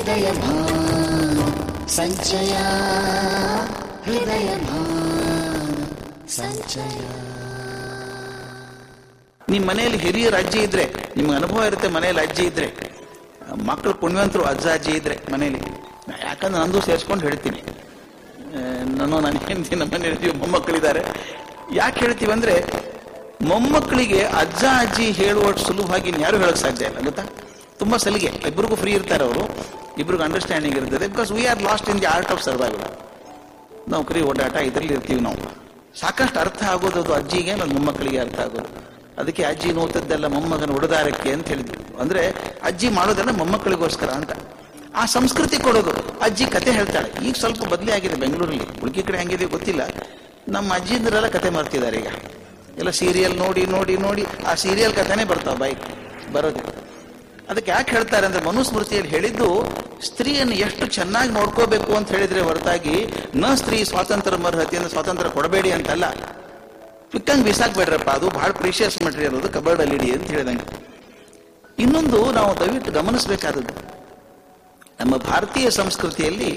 ಹೃದಯ ಸಂಚಯ ಹೃದಯ ಸಂಚಯ ನಿಮ್ಮ ಮನೆಯಲ್ಲಿ ಹಿರಿಯರ ಅಜ್ಜಿ ಇದ್ರೆ ನಿಮ್ಗೆ ಅನುಭವ ಇರುತ್ತೆ ಮನೆಯಲ್ಲಿ ಅಜ್ಜಿ ಇದ್ರೆ ಮಕ್ಕಳು ಪುಣ್ಯವಂತರು ಅಜ್ಜ ಅಜ್ಜಿ ಇದ್ರೆ ಮನೆಯಲ್ಲಿ ಯಾಕಂದ್ರೆ ನಂದು ಸೇರಿಸ್ಕೊಂಡು ಹೇಳ್ತೀನಿ ಆ, ನಾನು ನಾನು ಹೆಂಡತಿ ನಮ್ಮ ಮನೆಯಲ್ಲಿ ಮೊಮ್ಮಕ್ಕಳಿದ್ದಾರೆ ಯಾಕೆ ಹೇಳ್ತೀವಿ ಅಂದ್ರೆ ಮೊಮ್ಮಕ್ಕಳಿಗೆ ಅಜ್ಜ ಅಜ್ಜಿ ಹೇಳುವಷ್ಟು ಸುಲಭವಾಗಿ ಯಾರು ಹೇಳಕ್ ಸಾಧ್ಯ ಇಲ್ಲ ಗೊತ್ತಾ ತುಂಬಾ ಸಲಿಗೆ ಇಬ್ಬರಿಗೂ ಫ್ರೀ ಇರ್ತಾರೆ ಅವರು ಇಬ್ಬರಿಗೂ ಅಂಡರ್ಸ್ಟ್ಯಾಂಡಿಂಗ್ ಇರ್ತದೆ because we are lost in the art of survival ನೌಕರಿ ಓಡಾಟ ಇದರಲ್ಲಿ ಇರ್ತೀವಿ ನಾವು ಸಾಕಷ್ಟು ಅರ್ಥ ಆಗೋದು ಅದು ಅಜ್ಜಿಗೆ ನನ್ನ ಮೊಮ್ಮಕ್ಕಳಿಗೆ ಅರ್ಥ ಆಗೋದು ಅದಕ್ಕೆ ಅಜ್ಜಿ ನೋತದ್ದೆಲ್ಲ ಮೊಮ್ಮಗನ ಉಡದಾರಕ್ಕೆ ಅಂತ ಹೇಳಿದ್ವಿ ಅಂದ್ರೆ ಅಜ್ಜಿ ಮಾಡೋದೆಲ್ಲ ಮೊಮ್ಮಕ್ಕಳಿಗೋಸ್ಕರ ಅಂತ ಆ ಸಂಸ್ಕೃತಿ ಕೊಡೋದು ಅಜ್ಜಿ ಕತೆ ಹೇಳ್ತಾಳೆ ಈಗ ಸ್ವಲ್ಪ ಬದಲಿ ಆಗಿದೆ ಬೆಂಗಳೂರಲ್ಲಿ ಉಳ್ಕಿ ಕಡೆ ಹೆಂಗಿದೆ ಗೊತ್ತಿಲ್ಲ ನಮ್ಮ ಅಜ್ಜಿಂದ್ರೆಲ್ಲ ಕತೆ ಮಾಡ್ತಿದ್ದಾರೆ ಈಗ ಎಲ್ಲ ಸೀರಿಯಲ್ ನೋಡಿ ನೋಡಿ ನೋಡಿ ಆ ಸೀರಿಯಲ್ ಕಥೆನೇ ಬರ್ತಾವ ಬಾಯಿ ಬರೋದು ಅದಕ್ಕೆ ಯಾಕೆ ಹೇಳ್ತಾರೆ ಅಂದ್ರೆ ಮನುಸ್ಮೃತಿಯಲ್ಲಿ ಹೇಳಿದ್ದು ಸ್ತ್ರೀಯನ್ನು ಎಷ್ಟು ಚೆನ್ನಾಗಿ ನೋಡ್ಕೋಬೇಕು ಅಂತ ಹೇಳಿದ್ರೆ ಹೊರತಾಗಿ ನ ಸ್ತ್ರೀ ಸ್ವಾತಂತ್ರ್ಯ ಮರ್ಹತೆಯಿಂದ ಸ್ವಾತಂತ್ರ್ಯ ಕೊಡಬೇಡಿ ಅಂತಲ್ಲ ಪಿಕ್ಕಂಗ್ ಬಿಸಾಕ್ಬೇಡ್ರಪ್ಪ ಅದು ಬಹಳ ಪ್ರೀಶಿಯಸ್ ಮಟೀರಿಯಲ್ ಅದು ಕಬರ್ಡ್ ಅಲ್ಲಿ ಇಡಿ ಅಂತ ಹೇಳಿದಂಗೆ ಇನ್ನೊಂದು ನಾವು ದಯವಿಟ್ಟು ಗಮನಿಸಬೇಕಾದದ್ದು ನಮ್ಮ ಭಾರತೀಯ ಸಂಸ್ಕೃತಿಯಲ್ಲಿ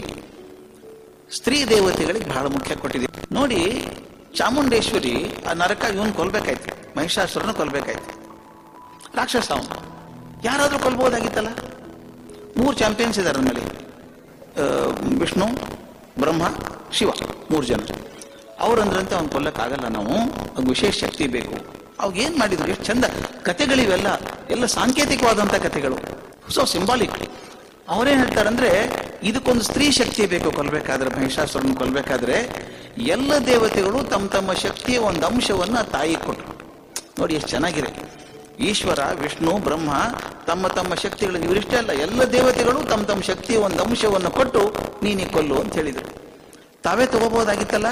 ಸ್ತ್ರೀ ದೇವತೆಗಳಿಗೆ ಬಹಳ ಮುಖ್ಯ ಕೊಟ್ಟಿದೆ ನೋಡಿ ಚಾಮುಂಡೇಶ್ವರಿ ಆ ನರಕ ಇವನ್ ಕೊಲ್ಬೇಕಾಯ್ತು ಮಹಿಷಾಸುರನ ಕೊಲ್ಬೇಕಾಯ್ತು ರಾಕ್ಷಸ ಅವನು ಯಾರಾದ್ರೂ ಕೊಲ್ಬಹುದಾಗಿತ್ತಲ್ಲ ಮೂರು ಚಾಂಪಿಯನ್ಸ್ ಇದ್ದಾರೆ ನಮ್ಮಲ್ಲಿ ಆ, ವಿಷ್ಣು ಬ್ರಹ್ಮ ಶಿವ ಮೂರು ಜನ ಅವ್ರಂದ್ರಂತೆ ಅವ್ನು ಕೊಲ್ಲಕ್ಕಾಗಲ್ಲ ನಾವು ಅವ್ನಿಗೆ ವಿಶೇಷ ಶಕ್ತಿ ಬೇಕು ಅವಾಗ ಏನ್ ಮಾಡಿದ್ರು ಎಷ್ಟು ಚಂದ ಕತೆಗಳಿವೆಲ್ಲ ಎಲ್ಲ ಸಾಂಕೇತಿಕವಾದಂತ ಕತೆಗಳು ಸೊ ಸಿಂಬಾಲಿಕ್ ಅವ್ರೇನ್ ಹೇಳ್ತಾರಂದ್ರೆ ಇದಕ್ಕೊಂದು ಸ್ತ್ರೀ ಶಕ್ತಿ ಬೇಕು ಕೊಲ್ಬೇಕಾದ್ರೆ ಮಹಿಷಾಸುರನ ಕೊಲ್ಬೇಕಾದ್ರೆ ಎಲ್ಲ ದೇವತೆಗಳು ತಮ್ಮ ತಮ್ಮ ಶಕ್ತಿಯ ಒಂದು ಅಂಶವನ್ನ ತಾಯಿ ಕೊಟ್ಟರು ನೋಡಿ ಎಷ್ಟು ಚೆನ್ನಾಗಿದೆ ಈಶ್ವರ ವಿಷ್ಣು ಬ್ರಹ್ಮ ತಮ್ಮ ತಮ್ಮ ಶಕ್ತಿಗಳನ್ನು ಇವರಿಷ್ಟೇ ಅಲ್ಲ ಎಲ್ಲ ದೇವತೆಗಳು ತಮ್ಮ ತಮ್ಮ ಶಕ್ತಿಯ ಒಂದು ಅಂಶವನ್ನು ಕೊಟ್ಟು ನೀನಿ ಕೊಲ್ಲು ಅಂತ ಹೇಳಿದ್ರು ತಾವೇ ತಗೋಬಹುದಾಗಿತ್ತಲ್ಲ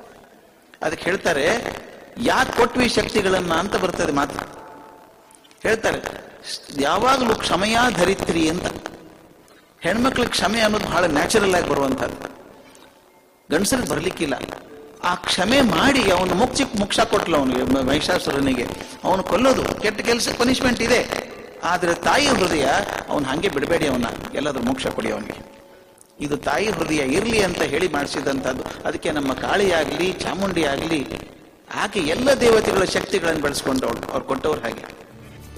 ಅದಕ್ಕೆ ಹೇಳ್ತಾರೆ ಯಾಕೆ ಕೊಟ್ವಿ ಶಕ್ತಿಗಳನ್ನ ಅಂತ ಬರ್ತದೆ ಮಾತು ಹೇಳ್ತಾರೆ ಯಾವಾಗಲೂ ಕ್ಷಮೆಯ ಧರಿತ್ರಿ ಅಂತ ಹೆಣ್ಮಕ್ಳಿಗೆ ಕ್ಷಮೆ ಅನ್ನೋದು ಬಹಳ ನ್ಯಾಚುರಲ್ ಆಗಿ ಬರುವಂತದ್ದು ಗಂಡಸರಿಗೆ ಬರ್ಲಿಕ್ಕಿಲ್ಲ ಆ ಕ್ಷಮೆ ಮಾಡಿ ಅವನು ಮುಕ್ಚಿಕ್ ಮುಕ್ಷ ಕೊಟ್ಲು ಅವನಿಗೆ ಮ- ಮಹಿಷಾಸುರನಿಗೆ ಅವನು ಕೊಲ್ಲೋದು ಕೆಟ್ಟ ಕೆಲಸ ಪನಿಷ್ಮೆಂಟ್ ಇದೆ ಆದ್ರೆ ತಾಯಿ ಹೃದಯ ಅವನು ಹಂಗೆ ಬಿಡಬೇಡಿ ಅವನ ಎಲ್ಲಾದ್ರೂ ಮೋಕ್ಷ ಕೊಡಿ ಅವನಿಗೆ ಇದು ತಾಯಿ ಹೃದಯ ಇರ್ಲಿ ಅಂತ ಹೇಳಿ ಮಾಡಿಸಿದಂತದ್ದು ಅದಕ್ಕೆ ನಮ್ಮ ಕಾಳಿ ಆಗ್ಲಿ ಚಾಮುಂಡಿ ಆಗ್ಲಿ ಆಕೆ ಎಲ್ಲ ದೇವತೆಗಳ ಶಕ್ತಿಗಳನ್ನು ಬೆಳೆಸ್ಕೊಂಡವಳು ಅವ್ರು ಕೊಟ್ಟವ್ರು ಹಾಗೆ